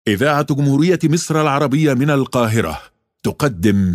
إذاعة جمهورية مصر العربية من القاهرة تقدم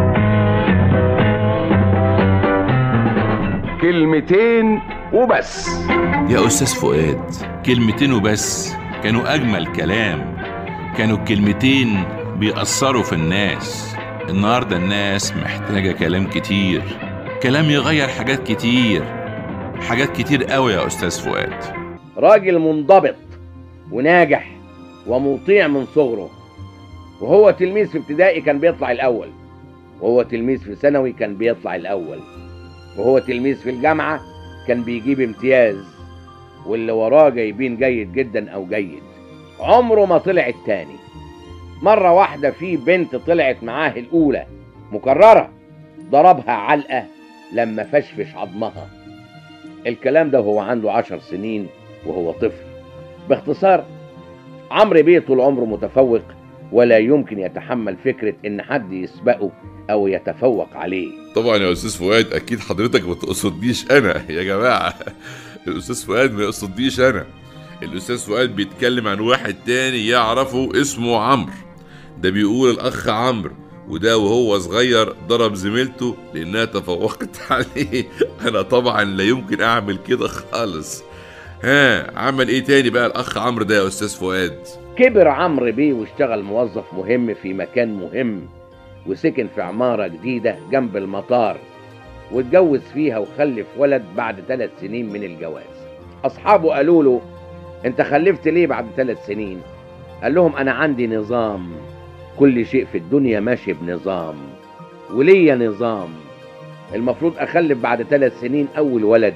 كلمتين وبس يا أستاذ فؤاد كلمتين وبس كانوا أجمل كلام كانوا الكلمتين بيأثروا في الناس النهاردة الناس محتاجة كلام كتير كلام يغير حاجات كتير حاجات كتير قوي يا أستاذ فؤاد راجل منضبط وناجح ومطيع من صغره وهو تلميذ في ابتدائي كان بيطلع الأول وهو تلميذ في ثانوي كان بيطلع الأول وهو تلميذ في الجامعة كان بيجيب امتياز واللي وراه جايبين جيد جدا أو جيد عمره ما طلع التاني مرة واحدة في بنت طلعت معاه الأولى مكررة ضربها علقة لما فشفش عظمها الكلام ده وهو عنده عشر سنين وهو طفل باختصار عمرو بيه طول عمره متفوق ولا يمكن يتحمل فكرة إن حد يسبقه أو يتفوق عليه طبعا يا استاذ فؤاد اكيد حضرتك ما تقصدنيش انا يا جماعه الاستاذ فؤاد ما يقصدنيش انا الاستاذ فؤاد بيتكلم عن واحد تاني يعرفه اسمه عمرو ده بيقول الاخ عمرو وده وهو صغير ضرب زميلته لانها تفوقت عليه انا طبعا لا يمكن اعمل كده خالص ها عمل ايه تاني بقى الاخ عمرو ده يا استاذ فؤاد كبر عمرو بيه واشتغل موظف مهم في مكان مهم وسكن في عمارة جديدة جنب المطار واتجوز فيها وخلف ولد بعد ثلاث سنين من الجواز أصحابه قالوا له أنت خلفت ليه بعد ثلاث سنين؟ قال لهم أنا عندي نظام كل شيء في الدنيا ماشي بنظام وليا نظام المفروض أخلف بعد ثلاث سنين أول ولد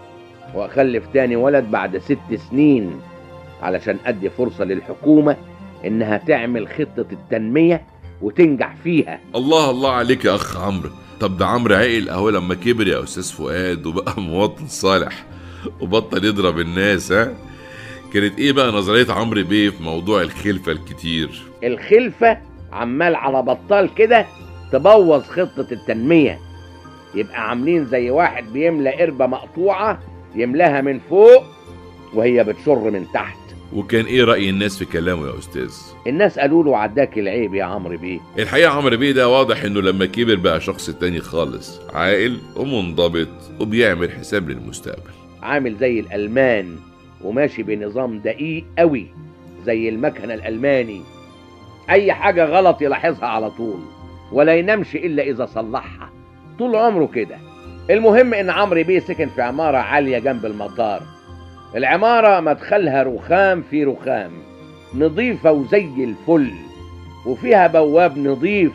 وأخلف تاني ولد بعد ست سنين علشان أدي فرصة للحكومة إنها تعمل خطة التنمية وتنجح فيها الله الله عليك يا اخ عمرو طب ده عمرو عقل اهو لما كبر يا استاذ فؤاد وبقى مواطن صالح وبطل يضرب الناس ها كانت ايه بقى نظريه عمرو بيه في موضوع الخلفه الكتير الخلفة عمال على بطال كده تبوظ خطة التنمية يبقى عاملين زي واحد بيملى قربة مقطوعة يملاها من فوق وهي بتشر من تحت وكان ايه راي الناس في كلامه يا استاذ الناس قالوا له عداك العيب يا عمرو بيه الحقيقه عمرو بيه ده واضح انه لما كبر بقى شخص تاني خالص عاقل ومنضبط وبيعمل حساب للمستقبل عامل زي الألمان وماشي بنظام دقيق قوي زي المكنة الألماني أي حاجة غلط يلاحظها على طول ولا ينامش إلا إذا صلحها طول عمره كده المهم إن عمرو بيه سكن في عمارة عالية جنب المطار العمارة مدخلها رخام في رخام نظيفة وزي الفل وفيها بواب نظيف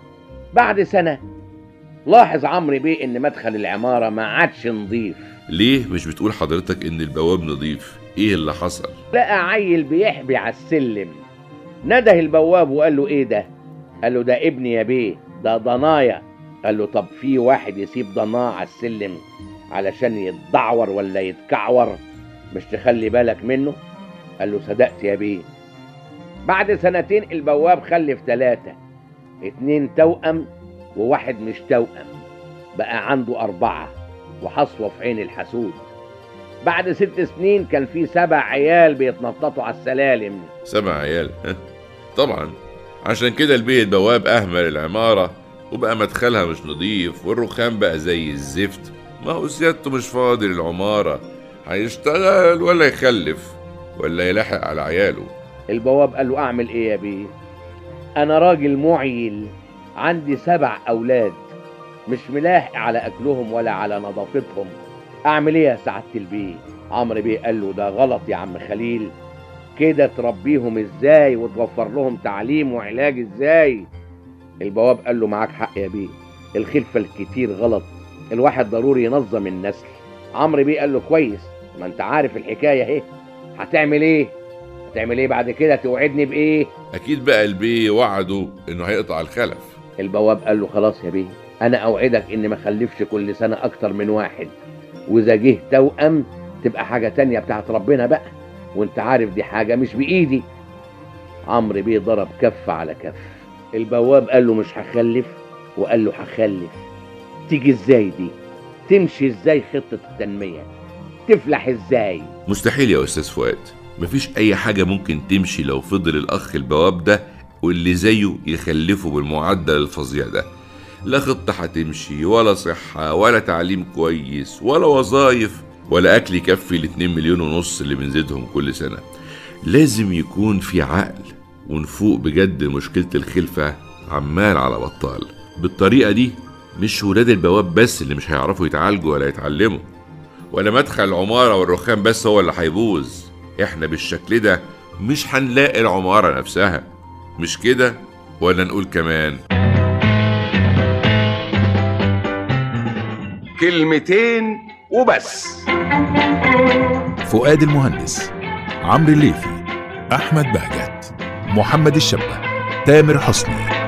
بعد سنة لاحظ عمرو بيه إن مدخل العمارة ما عادش نظيف ليه مش بتقول حضرتك ان البواب نظيف ايه اللي حصل لقى عيل بيحبي على السلم نده البواب وقال له ايه ده قال له ده ابني يا بيه ده ضنايا قال له طب في واحد يسيب ضناه على السلم علشان يتدعور ولا يتكعور مش تخلي بالك منه قال له صدقت يا بيه بعد سنتين البواب خلف ثلاثة اتنين توأم وواحد مش توأم بقى عنده أربعة وحصوة في عين الحسود بعد ست سنين كان في سبع عيال بيتنططوا على السلالم سبع عيال ها؟ طبعا عشان كده البيه البواب اهمل العماره وبقى مدخلها مش نظيف والرخام بقى زي الزفت ما هو سيادته مش فاضي للعماره هيشتغل ولا يخلف ولا يلاحق على عياله البواب قال له اعمل ايه يا بيه انا راجل معيل عندي سبع اولاد مش ملاحق على اكلهم ولا على نظافتهم اعمل ايه يا سعاده البيه عمرو بيه قال له ده غلط يا عم خليل كده تربيهم ازاي وتوفر لهم تعليم وعلاج ازاي البواب قال له معاك حق يا بيه الخلفه الكتير غلط الواحد ضروري ينظم النسل عمرو بيه قال له كويس ما انت عارف الحكايه اهي هتعمل ايه هتعمل ايه بعد كده توعدني بايه اكيد بقى البيه وعده انه هيقطع الخلف البواب قال له خلاص يا بيه انا اوعدك اني ما اخلفش كل سنه اكتر من واحد واذا جه توأم تبقى حاجه تانية بتاعت ربنا بقى وانت عارف دي حاجه مش بايدي عمرو بيه ضرب كف على كف البواب قال له مش هخلف وقال له هخلف تيجي ازاي دي تمشي ازاي خطه التنميه تفلح ازاي مستحيل يا استاذ فؤاد مفيش اي حاجة ممكن تمشي لو فضل الاخ البواب ده واللي زيه يخلفوا بالمعدل الفظيع ده لا خطة هتمشي ولا صحة ولا تعليم كويس ولا وظايف ولا أكل يكفي الاتنين مليون ونص اللي بنزيدهم كل سنة لازم يكون في عقل ونفوق بجد مشكلة الخلفة عمال على بطال بالطريقة دي مش ولاد البواب بس اللي مش هيعرفوا يتعالجوا ولا يتعلموا ولا مدخل العمارة والرخام بس هو اللي هيبوظ احنا بالشكل ده مش هنلاقي العمارة نفسها مش كده ولا نقول كمان كلمتين وبس فؤاد المهندس عمرو الليثي أحمد بهجت محمد الشبة تامر حسني